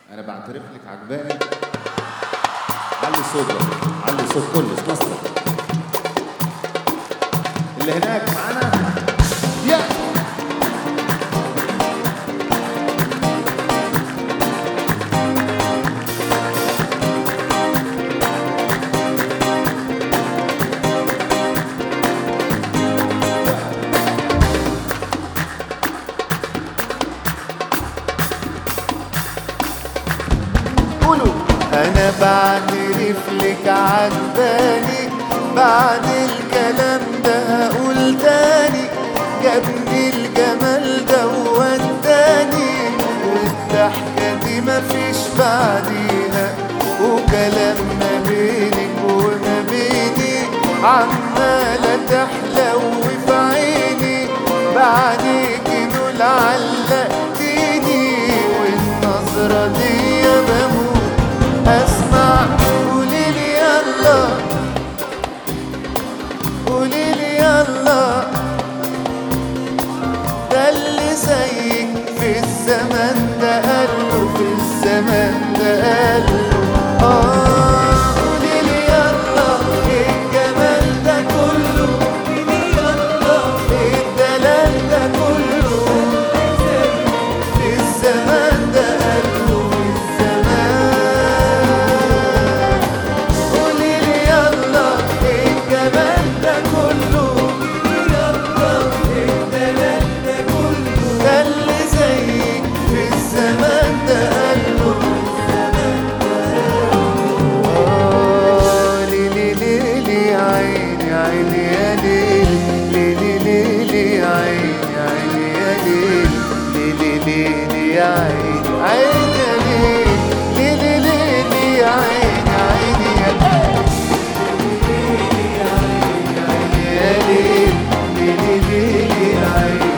انا بعترف لك عجباني علي صوتك علي صوت كل مصر اللي هناك معانا يا قولوا انا بعترف لك عجباني بعد الكلام ده هقول تاني جابني الجمال ده ووداني والضحكة دي مفيش بعديها وكلام ما بينك وما بيني عمالة تحلو في عيني بعديك دول علقتيني والنظرة دي بموت اسمع قوليلي يلا قوليلي يلا ده اللي زيك في الزمن ده قاله في الزمن ده قاله اه قوليلي يلا ايه الجمال ده كله قوليلي يلا ايه الدلال ده كله في الزمان ده قاله في الزمان قوليلي يلا ايه الجمال ده كله يلا ايه الدلال ده كله ده اللي زيك في الزمان ده قاله آه، ليلي ليلي عيني عيني يا ليل ليلي ليلي عيني عيني يا ليل ليلي ليلي يا عيني عيني يا ليل ليلي ليلي يا عيني عيني يا ليل يا ليل ليلي ليلي يا عيني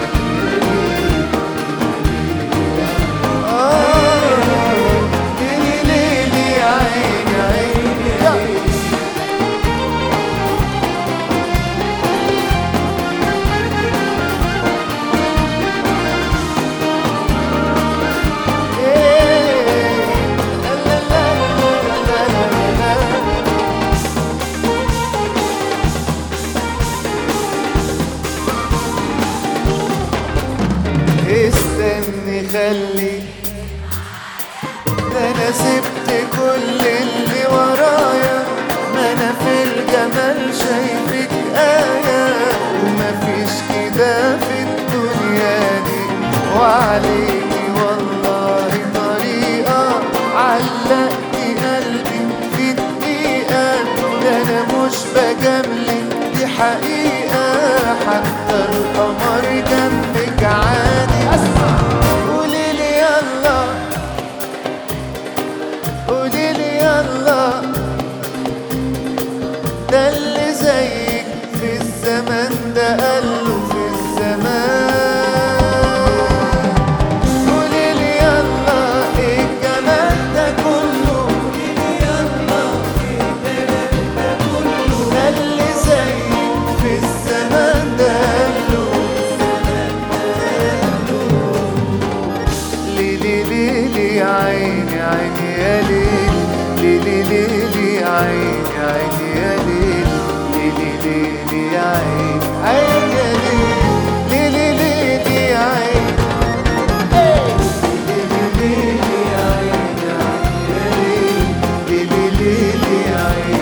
آه، ليلي ليلي يا عيني عيني يا استني خلي ده انا سبت كل اللي ورايا ما انا في الجمال شايفك آية ومفيش كده في الدنيا دي وعليكي والله طريقة علقتي قلبي في دقيقة ده انا مش بجاملك دي حقيقة حتى القمر جنبك عادي اسمع قوليلي يلا قوليلي يلا ده اللي زيك في الزمن ده قاله في الزمان قوليلي يلا ايه الجمال ده كله قوليلي يلا ايه الجمال ده كله ده اللي زيك في الزمان ده قاله ليلي ليلي عيني عيني يا ليل ليلي ليلي عيني عيني يا ليل ليلي ليلي يا عيني عيني يا ليل ليلي ليلي يا عيني ليلي ليلي يا عيني عيني يا ليل ليلي ليلي يا عيني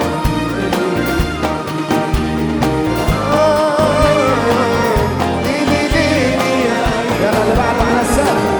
آه، ليلي ليلي يا عيني يلا اللي بعده على السقف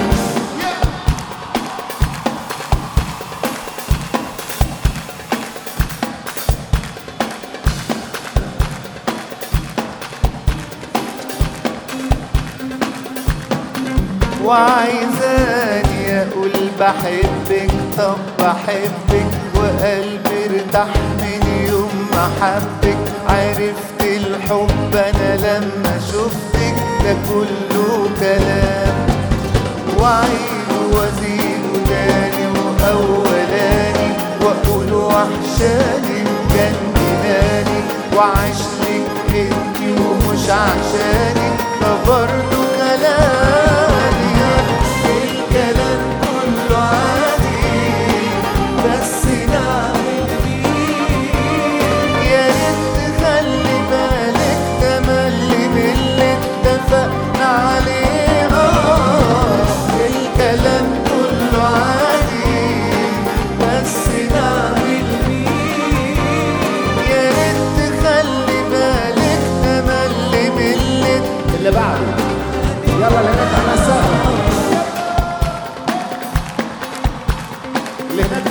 وعايزاني اقول بحبك طب بحبك وقلبي ارتاح من يوم ما حبك عرفت الحب انا لما شفتك ده كله كلام وعيد وزيد تاني واولاني واقول وحشاني مجنناني وعشتك انتي ومش عشاني ده برضه كلامي الكلام كله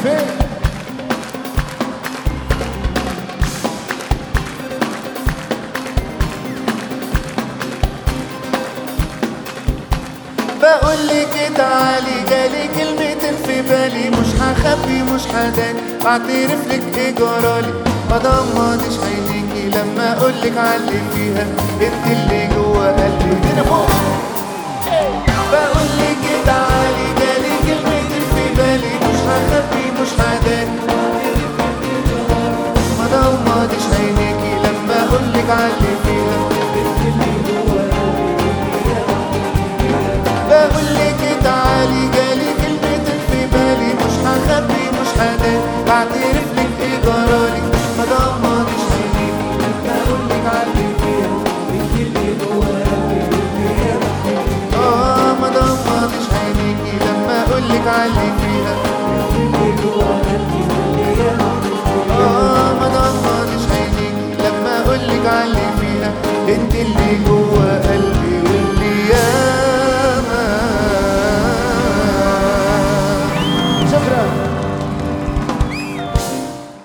فين بقول لك تعالي جالي كلمتين في بالي مش هخبي مش هداني بعترف لك ايه جرالي ما ضمضش عينيكي لما اقول لك علي فيها انت اللي جوه قلبي هنا فوق بقول لك تعالي جالي كلمتين في بالي مش هخبي مش هداني ما ضمضش عينيكي لما اقول لك علي فيها بقول لك تعالي جالي كلمتين في بالي مش هخبي مش هداري بعترف لك ايه جرالي